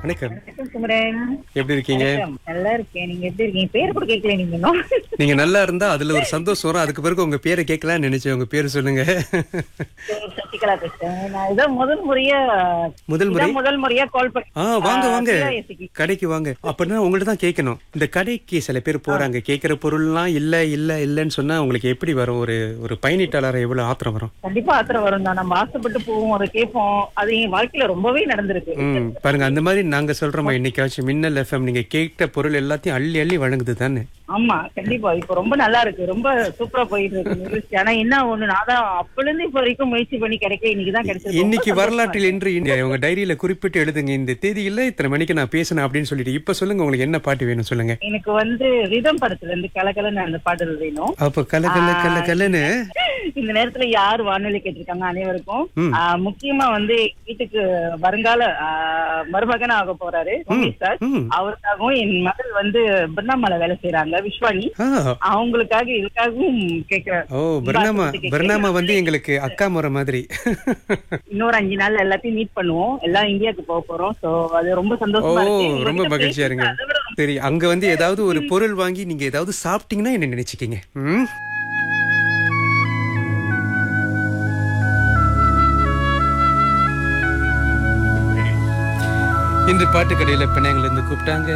வணக்கம் வணக்கம் குமரன் எப்படி இருக்கீங்க வணக்கம். நல்லா இருக்கேன் நீங்க எப்படி இருக்கீங்க பேர் கூட கேட்கல நீங்க இன்னும் நீங்க நல்லா இருந்தா அதுல ஒரு சந்தோஷம் வரும் அதுக்கு பிறகு உங்க பேரை கேட்கலாம்னு நினைச்சேன் உங்க பேரு சொல்லுங்க சரி, சசிகலா பேசுறேன் நான் இதான் முதல் முறையா முதல் முறை இதான் முதல் முறையா கால் பண்ணி ஆ வாங்க வாங்க CISC. கடைக்கு வாங்க அப்படின்னா உங்கள்ட்ட தான் கேட்கணும் இந்த கடைக்கு சில பேர் போறாங்க கேட்கிற பொருள்லாம் இல்ல இல்ல இல்லன்னு சொன்னா உங்களுக்கு எப்படி வரும் ஒரு ஒரு பயணிட்டாளர் எவ்வளவு ஆத்திரம் வரும் கண்டிப்பா ஆத்திரம் வரும் தான் நம்ம ஆசைப்பட்டு போவோம் அதை கேட்போம் அது என் வாழ்க்கையில ரொம்பவே நடந்திருக்கு ம் பாருங்க அந்த மாதிரி நாங்க சொல்றோமா இன்னைக்காச்சும் மின்னல் எஃப்எம் நீங்க கேட்ட பொருள் எல்லாத்தையும் அள்ளி அள்ளி வழங்குது தானே ஆமா கண்டிப்பா இப்ப ரொம்ப நல்லா இருக்கு ரொம்ப சூப்பரா போயிட்டு இருக்கு நிகழ்ச்சி ஆனா என்ன ஒண்ணு நான் தான் அப்பல இருந்து இப்ப வரைக்கும் முயற்சி பண்ணி கிடைக்க இன்னைக்கு தான் கிடைச்சது இன்னைக்கு வரலாற்றில் இன்று இந்த- உங்க டைரியில குறிப்பிட்டு எழுதுங்க இந்த தேதியில இத்தனை மணிக்கு நான் பேசினேன் அப்படின்னு சொல்லிட்டு இப்ப சொல்லுங்க உங்களுக்கு என்ன பாட்டு வேணும் சொல்லுங்க எனக்கு வந்து ரிதம் படத்துல இருந்து கலகலன்னு அந்த பாடல் வேணும் அப்ப கல கல கல கலன்னு இந்த நேரத்துல யார் வானொலி கேட்டிருக்காங்க அனைவருக்கும் ம். ஆ, முக்கியமா வந்து வீட்டுக்கு வருங்கால ஆ, மருமகன் ஆக போறாரு உமேஷ் சார் ம். அவருக்காகவும் என் மகள் வந்து பிர்ணாமலை வேலை செய்யறாங்க விஸ்வானி ஆ அவங்களுக்காக இதுக்காகவும் கேக்குறேன் ஓ பர்ணாமா பர்ணாமா வந்து எங்களுக்கு அக்கா முறை மாதிரி இன்னொரு அஞ்சு நாள் எல்லாத்தையும் மீட் பண்ணுவோம் எல்லாம் இந்தியாவுக்கு போக போறோம் சோ அது ரொம்ப ஓ சந்தோஷமா இருக்கு ரொம்ப உங்ககிட்ட மகிழ்ச்சியா இருங்க பேசுறது அதை விட ரொம்ப- சரி அங்க வந்து ஏதாவது ஒரு பொருள் வாங்கி நீங்க ஏதாவது சாப்பிட்டீங்கன்னா என்ன நினைச்சுக்கீங்க ம்? இன்று பாட்டு கடையில பிணையங்கள்ல இருந்து கூப்பிட்டாங்க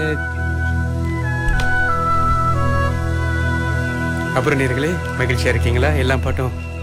அப்புறம் நேர்களே மகிழ்ச்சியா இருக்கீங்களா எல்லா பாட்டும்